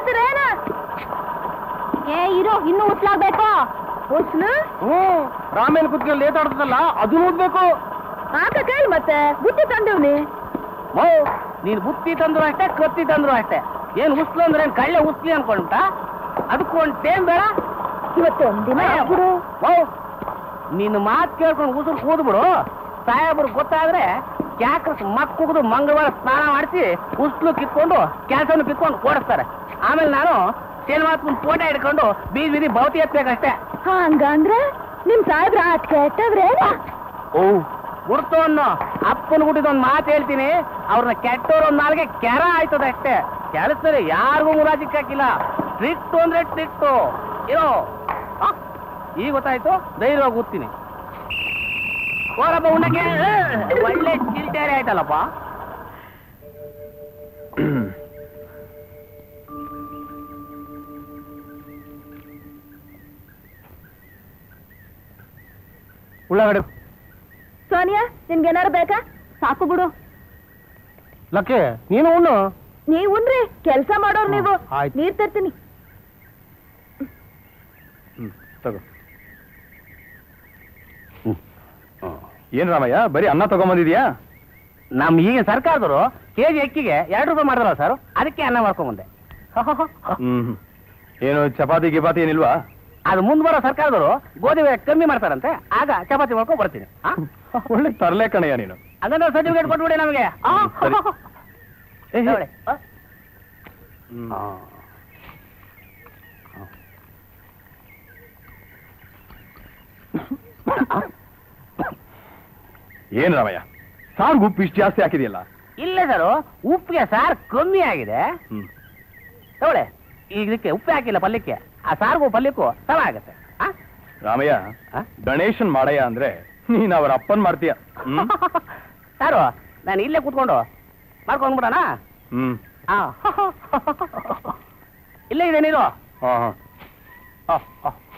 ಮಾಡ್ತೀರೇನ ಏ ಇರೋ ಇನ್ನು ಉಸ್ಲಾಗ್ಬೇಕು ಉಸ್ಲು ಹ್ಞೂ ರಾಮೇನ್ ಕುತ್ಕೊಂಡು ಲೇಟ್ ಆಡ್ತದಲ್ಲ ಅದು ನೋಡ್ಬೇಕು ಆಕ ಕೇಳಿ ಮತ್ತೆ ಬುಟ್ಟಿ ತಂದಿವ್ನಿ ಮೋ ನೀನ್ ಬುತ್ತಿ ತಂದ್ರು ಅಷ್ಟೇ ಕತ್ತಿ ತಂದ್ರು ಅಷ್ಟೇ ಏನ್ ಉಸ್ಲು ಅಂದ್ರೆ ಏನ್ ಕಳ್ಳೆ ಉಸ್ಲಿ ಅನ್ಕೊಂಡ ಅದಕ್ಕೂ ಒಂದ್ ಟೇಮ್ ಬೇಡ ಇವತ್ತು ಒಂದಿನ ಆಗ್ಬಿಡು ಮೋ ನಿನ್ನ ಮಾತು ಕೇಳ್ಕೊಂಡು ಉಸಿರು ಕೂದ್ಬಿಡು ಸಾಹೇಬ್ರು ಗೊತ್ತಾದ್ರೆ ಕ್ಯಾಕ್ರಸ್ ಮಕ್ಕುಗ್ದು ಮಂಗಳವಾರ ಸ್ನಾನ ಮಾಡಿಸಿ ಉಸ್ಲು ಕಿತ್ಕೊಂಡು ಕೆಲಸವನ್ನು ಕಿತ್ಕೊಂಡು ಓಡಿಸ್ತಾರೆ ಆಮೇಲೆ ನಾನು ಶನಿವಾರ ಫೋಟೋ ಹಿಡ್ಕೊಂಡು ಬೀದಿ ಬೀದಿ ಭೌತಿ ಎತ್ತಬೇಕಷ್ಟೇ ಹಂಗಂದ್ರೆ ನಿಮ್ ಸಾಹೇಬ್ರ ಆಟ್ ಕೆಟ್ಟವ್ರೇನ ಓ ಗುರ್ತು ಅನ್ನೋ ಅಪ್ಪನ ಹುಟ್ಟಿದ ಒಂದು ಮಾತು ಹೇಳ್ತೀನಿ ಅವ್ರನ್ನ ಕೆಟ್ಟೋರು ಒಂದ್ ನಾಲ್ಗೆ ಕೆರ ಆಯ್ತದ ಅಷ್ಟೇ ಕೆಲಸದಲ್ಲಿ ಯಾರಿಗೂ ಮುರಾಜಿಕ್ ಹಾಕಿಲ್ಲ ಟ್ರಿಕ್ಟು ಅಂದ್ರೆ ಟ್ರಿಕ್ಟು ಇರೋ ಆ, ಈಗ ಗೊತ್ತಾಯ್ತು ಧೈರ್ಯವಾಗಿ ಓದ್ತೀನಿ ಓರಪ್ಪ ಉಣ್ಣಕ್ಕೆ ಒಳ್ಳೆ ಚಿಲ್ಟೇರೆ ಆಯ್ತಲ್ಲಪ್ಪ ಉಳ್ಳಾಗಡೆ ಸೋನಿಯಾ ನಿನ್ಗೇನಾರು ಬೇಕಾ ಸಾಕು ಬಿಡು ಲಕ್ಕೆ ನೀನು ಉಣ್ಣು ನೀವ್ ಉಣ್ರಿ ಕೆಲ್ಸ ಮಾಡೋರು ನೀವು ಆಯ್ತು. ನೀರ್ ತರ್ತೀನಿ ತಗೋ ಏನ್ ರಾಮಯ್ಯ ಬರೀ ಅನ್ನ ತಗೊಂಬಂದಿದ್ಯಾ ನಮ್ ಈಗಿನ ಸರ್ಕಾರದವರು ಕೆಜಿ ಅಕ್ಕಿಗೆ ಎರಡು ರೂಪಾಯಿ ಮಾಡಿದ್ರಲ್ಲ ಸರ್ ಅದಕ್ಕೆ ಅನ್ನ ಮಾಡ್ಕೊಂಡ್ ಬಂದೆ ಹ್ಮ್ ಏನು ಚಪಾತಿ ಗಿಪಾತಿ ಏನಿಲ್ವಾ ಅದು ಮುಂದ್ ಬರೋ ಸರ್ಕಾರದವರು ಗೋಧಿ ರೇಟ್ ಕಮ್ಮಿ ಮಾಡ್ತಾರಂತೆ ಆಗ ಚಪಾತಿ ಮಾಡ್ಕೊಂಡ್ ಬರ್ತೀನಿ ಆ? ಒಳ್ಳೆ ತರಲೆ ಕಣಯ್ಯ ನೀನು ಅದನ್ನ ಸರ್ಟಿಫಿಕೇಟ್ ಕೊಟ್ಬಿಡಿ ನಮಗೆ ಆ? ಸರಿ. ಏ, ಏ. ತಗೊಳ್ಳಿ. ಆ? ಏನ್ ರಾಮಯ್ಯ ಸಾರ್ಗೆ ಉಪ್ಪು ಇಷ್ಟು ಜಾಸ್ತಿ ಹಾಕಿದೆಯಲ್ಲ ಇಲ್ಲ ಸರ್ ಉಪ್ಪಿಗೆ ಸಾರ್ ಕಮ್ಮಿ ಆಗಿದೆ ಹ್ಮ್ ತಗೊಳ್ಳಿ ಈಗ ಇದಕ್ಕೆ ಉಪ್ಪು ಹಾಕಿಲ್ಲ ಪಲ್ಯಕ್ಕೆ ಆ ಸಾರ್ಗೂ ಪಲ್ಯಕ್ಕೂ ಸಮ ಆಗುತ್ತೆ ಆ? ರಾಮಯ್ಯ ಆ? ಗಣೇಶನ್ ಮಾಡಯ್ಯ ಅಂದ್ರೆ ನೀನ್ ಅವ್ರ ಅಪ್ಪನ್ ಮಾಡ್ತೀಯ ಹ್ಮ್ ಸಾರು ನಾನು ಇಲ್ಲೇ ಕೂತ್ಕೊಂಡು ಮಾಡ್ಕೊಂಡ್ಬಿಡೋಣ ಹ್ಮ್ ಆ. ಇಲ್ಲೇ ಇದೆ ನೀರು ಹಾ ಹಾ ಆ, ಆ.